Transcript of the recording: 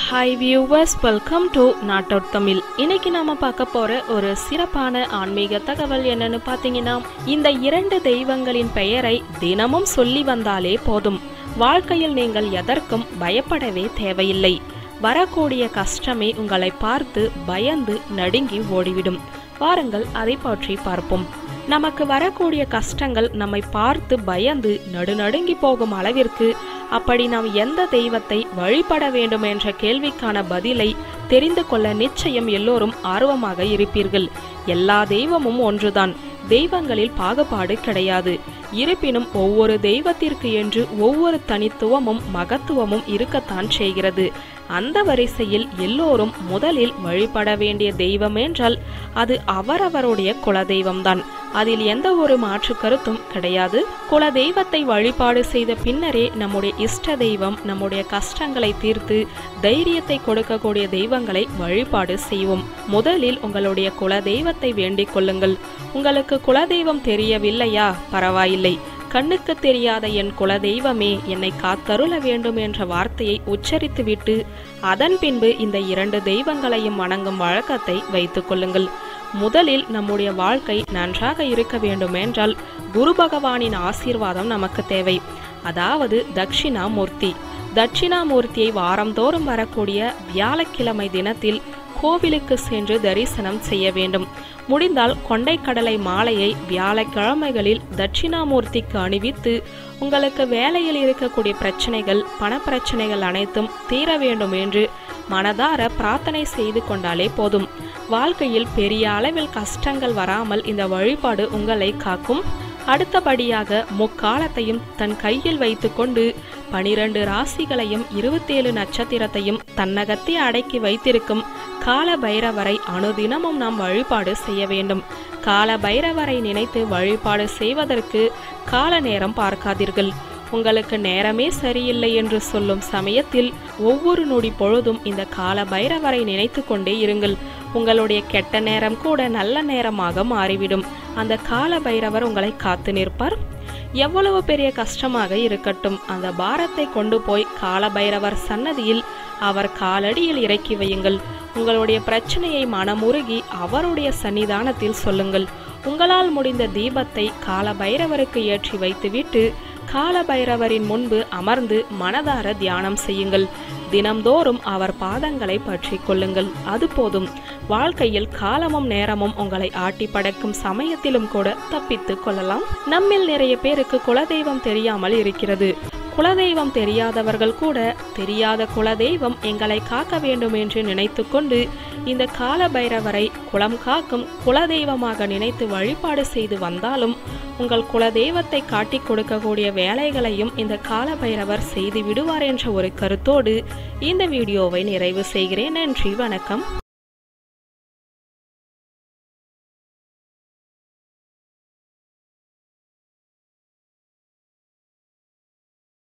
hi viewers welcome to நாட்டோட் தமிழ் இன்னைக்கு நாம பார்க்க போற ஒரு சிறப்பான ஆன்மீக தகவல் என்னன்னு பார்த்தீங்கன்னா இந்த இரண்டு தெய்வங்களின் பெயரை தினமும் சொல்லி வந்தாலே போதும் வாழ்க்கையில் நீங்கள் எதற்கும் பயப்படவே தேவையில்லை வரக்கூடிய கஷ்டமே உங்களை பார்த்து பயந்து நடுங்கி ஓடிவிடும் வாருங்கள் அதை பற்றி பார்ப்போம் நமக்கு வரக்கூடிய கஷ்டங்கள் நம்மை பார்த்து பயந்து நடுநடுங்கி போகும் அளவிற்கு அப்படி நாம் எந்த தெய்வத்தை வழிபட வேண்டும் என்ற கேள்விக்கான பதிலை தெரிந்து கொள்ள நிச்சயம் எல்லோரும் ஆர்வமாக இருப்பீர்கள் எல்லா தெய்வமும் ஒன்றுதான் தெய்வங்களில் பாகுபாடு கிடையாது இருப்பினும் ஒவ்வொரு தெய்வத்திற்கு என்று ஒவ்வொரு தனித்துவமும் மகத்துவமும் இருக்கத்தான் செய்கிறது அந்த வரிசையில் எல்லோரும் முதலில் வழிபட வேண்டிய தெய்வம் என்றால் அது அவரவருடைய குலதெய்வம்தான் அதில் எந்த ஒரு மாற்று கருத்தும் கிடையாது குல தெய்வத்தை வழிபாடு செய்த பின்னரே நம்முடைய இஷ்ட தெய்வம் நம்முடைய கஷ்டங்களை தீர்த்து தைரியத்தை கொடுக்கக்கூடிய தெய்வங்களை வழிபாடு செய்வோம் முதலில் உங்களுடைய குல தெய்வத்தை வேண்டிக் கொள்ளுங்கள் உங்களுக்கு குலதெய்வம் தெரியவில்லையா பரவாயில்லை கண்ணுக்கு தெரியாத என் குலதெய்வமே என்னை காத்தருள வேண்டும் என்ற வார்த்தையை உச்சரித்துவிட்டு அதன் பின்பு இந்த இரண்டு தெய்வங்களையும் வணங்கும் வழக்கத்தை வைத்துக் கொள்ளுங்கள் முதலில் நம்முடைய வாழ்க்கை நன்றாக இருக்க வேண்டுமென்றால் குரு பகவானின் ஆசீர்வாதம் நமக்கு தேவை அதாவது தட்சிணாமூர்த்தி தட்சிணாமூர்த்தியை வாரந்தோறும் வரக்கூடிய வியாழக்கிழமை தினத்தில் கோவிலுக்கு சென்று தரிசனம் செய்ய வேண்டும் முடிந்தால் கொண்டைக்கடலை மாலையை வியாழக்கிழமைகளில் தட்சிணாமூர்த்திக்கு அணிவித்து உங்களுக்கு வேலையில் இருக்கக்கூடிய பிரச்சனைகள் பணப்பிரச்சனைகள் அனைத்தும் தீர வேண்டும் என்று மனதார பிரார்த்தனை செய்து கொண்டாலே போதும் வாழ்க்கையில் பெரிய அளவில் கஷ்டங்கள் வராமல் இந்த வழிபாடு உங்களை காக்கும் அடுத்தபடியாக முக்காலத்தையும் தன் கையில் வைத்துக்கொண்டு பனிரெண்டு ராசிகளையும் இருபத்தேழு நட்சத்திரத்தையும் தன்னகத்தே அடக்கி வைத்திருக்கும் கால பைரவரை அனுதினமும் நாம் வழிபாடு செய்ய வேண்டும் கால பைரவரை நினைத்து வழிபாடு செய்வதற்கு கால நேரம் பார்க்காதீர்கள் உங்களுக்கு நேரமே சரியில்லை என்று சொல்லும் சமயத்தில் ஒவ்வொரு நொடி பொழுதும் இந்த கால பைரவரை நினைத்து கொண்டே இருங்கள் உங்களுடைய கெட்ட நேரம் கூட நல்ல நேரமாக மாறிவிடும் அந்த கால பைரவர் உங்களை காத்து நிற்பார் எவ்வளவு பெரிய கஷ்டமாக இருக்கட்டும் அந்த பாரத்தை கொண்டு போய் கால பைரவர் சன்னதியில் அவர் காலடியில் இறக்கி வையுங்கள் உங்களுடைய பிரச்சனையை மனமுருகி அவருடைய சன்னிதானத்தில் சொல்லுங்கள் உங்களால் முடிந்த தீபத்தை கால பைரவருக்கு ஏற்றி வைத்துவிட்டு கால பைரவரின் முன்பு அமர்ந்து மனதார தியானம் செய்யுங்கள் தினம்தோறும் அவர் பாதங்களை பற்றி கொள்ளுங்கள் அது போதும் வாழ்க்கையில் காலமும் நேரமும் உங்களை ஆட்டி படைக்கும் சமயத்திலும் கூட தப்பித்து கொள்ளலாம் நம்மில் நிறைய பேருக்கு குலதெய்வம் தெரியாமல் இருக்கிறது குலதெய்வம் தெரியாதவர்கள் கூட தெரியாத குலதெய்வம் எங்களை காக்க வேண்டும் என்று நினைத்து கொண்டு இந்த கால பைரவரை குளம் காக்கும் குலதெய்வமாக நினைத்து வழிபாடு செய்து வந்தாலும் உங்கள் குலதெய்வத்தை காட்டிக் கொடுக்கக்கூடிய வேலைகளையும் இந்த கால பைரவர் செய்து விடுவார் என்ற ஒரு கருத்தோடு இந்த வீடியோவை நிறைவு செய்கிறேன் நன்றி வணக்கம்